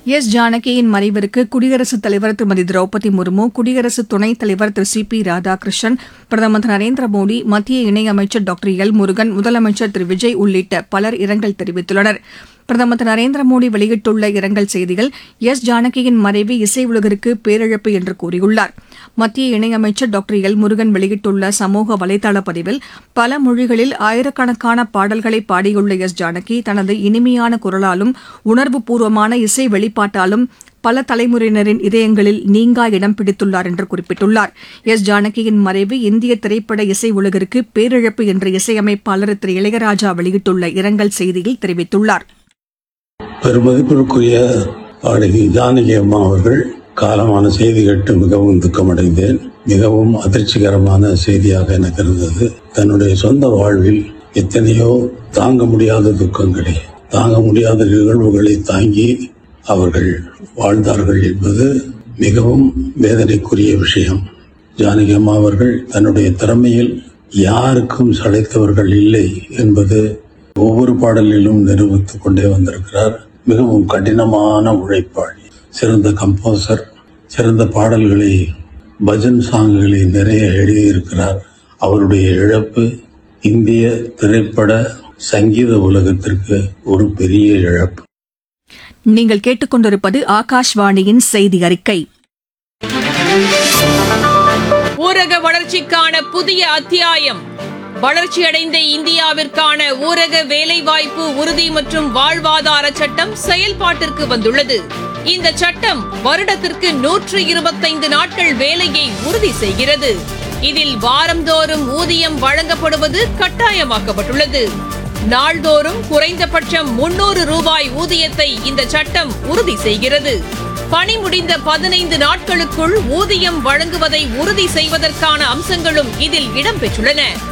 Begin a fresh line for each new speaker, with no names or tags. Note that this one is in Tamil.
எஸ் ஜானகியின் மறைவிற்கு குடியரசுத் தலைவர் திருமதி திரௌபதி முர்மு குடியரசு துணைத் தலைவர் திரு சி பி ராதாகிருஷ்ணன் பிரதமர் திரு நரேந்திர மோடி மத்திய இணையமைச்சர் டாக்டர் எல் முருகன் முதலமைச்சர் திரு விஜய் உள்ளிட்ட பலர் இரங்கல் தெரிவித்துள்ளனர் பிரதமர் திரு நரேந்திர மோடி வெளியிட்டுள்ள இரங்கல் செய்தியில் எஸ் ஜானகியின் மறைவு இசை உலகிற்கு பேரிழப்பு என்று கூறியுள்ளார் மத்திய இணையமைச்சர் டாக்டர் எல் முருகன் வெளியிட்டுள்ள சமூக வலைதள பதிவில் பல மொழிகளில் ஆயிரக்கணக்கான பாடல்களை பாடியுள்ள எஸ் ஜானகி தனது இனிமையான குரலாலும் உணர்வுபூர்வமான இசை வெளிப்பாட்டாலும் பல தலைமுறையினரின் இதயங்களில் நீங்கா இடம் பிடித்துள்ளார் என்று குறிப்பிட்டுள்ளார் எஸ் ஜானகியின் மறைவு இந்திய திரைப்பட இசை உலகிற்கு பேரிழப்பு என்று இசையமைப்பாளர் திரு இளையராஜா வெளியிட்டுள்ள இரங்கல் செய்தியில் தெரிவித்துள்ளார்
பெருமதிப்பிற்குரிய பாடகி ஜானகி அம்மா அவர்கள் காலமான செய்தி கேட்டு மிகவும் துக்கமடைந்தேன் மிகவும் அதிர்ச்சிகரமான செய்தியாக எனக்கு இருந்தது தன்னுடைய சொந்த வாழ்வில் எத்தனையோ தாங்க முடியாத துக்கங்களை தாங்க முடியாத நிகழ்வுகளை தாங்கி அவர்கள் வாழ்ந்தார்கள் என்பது மிகவும் வேதனைக்குரிய விஷயம் ஜானகி அம்மா அவர்கள் தன்னுடைய திறமையில் யாருக்கும் சளைத்தவர்கள் இல்லை என்பது ஒவ்வொரு பாடலிலும் நிரூபித்துக் கொண்டே வந்திருக்கிறார் மிகவும் கடினமான உழைப்பாளி சிறந்த கம்போசர் சிறந்த பாடல்களை பஜன் சாங்குகளை நிறைய எழுதியிருக்கிறார் அவருடைய இழப்பு இந்திய திரைப்பட சங்கீத உலகத்திற்கு ஒரு பெரிய இழப்பு
நீங்கள் கேட்டுக்கொண்டிருப்பது ஆகாஷ்வாணியின் செய்தி அறிக்கை
ஊரக வளர்ச்சிக்கான புதிய அத்தியாயம் வளர்ச்சியடைந்த இந்தியாவிற்கான ஊரக வேலைவாய்ப்பு உறுதி மற்றும் வாழ்வாதார சட்டம் செயல்பாட்டிற்கு வந்துள்ளது இந்த சட்டம் வருடத்திற்கு நூற்று இருபத்தைந்து நாட்கள் வேலையை உறுதி செய்கிறது இதில் வாரந்தோறும் ஊதியம் வழங்கப்படுவது கட்டாயமாக்கப்பட்டுள்ளது நாள்தோறும் குறைந்தபட்சம் முன்னூறு ரூபாய் ஊதியத்தை இந்த சட்டம் உறுதி செய்கிறது பணி முடிந்த பதினைந்து நாட்களுக்குள் ஊதியம் வழங்குவதை உறுதி செய்வதற்கான அம்சங்களும் இதில் இடம்பெற்றுள்ளன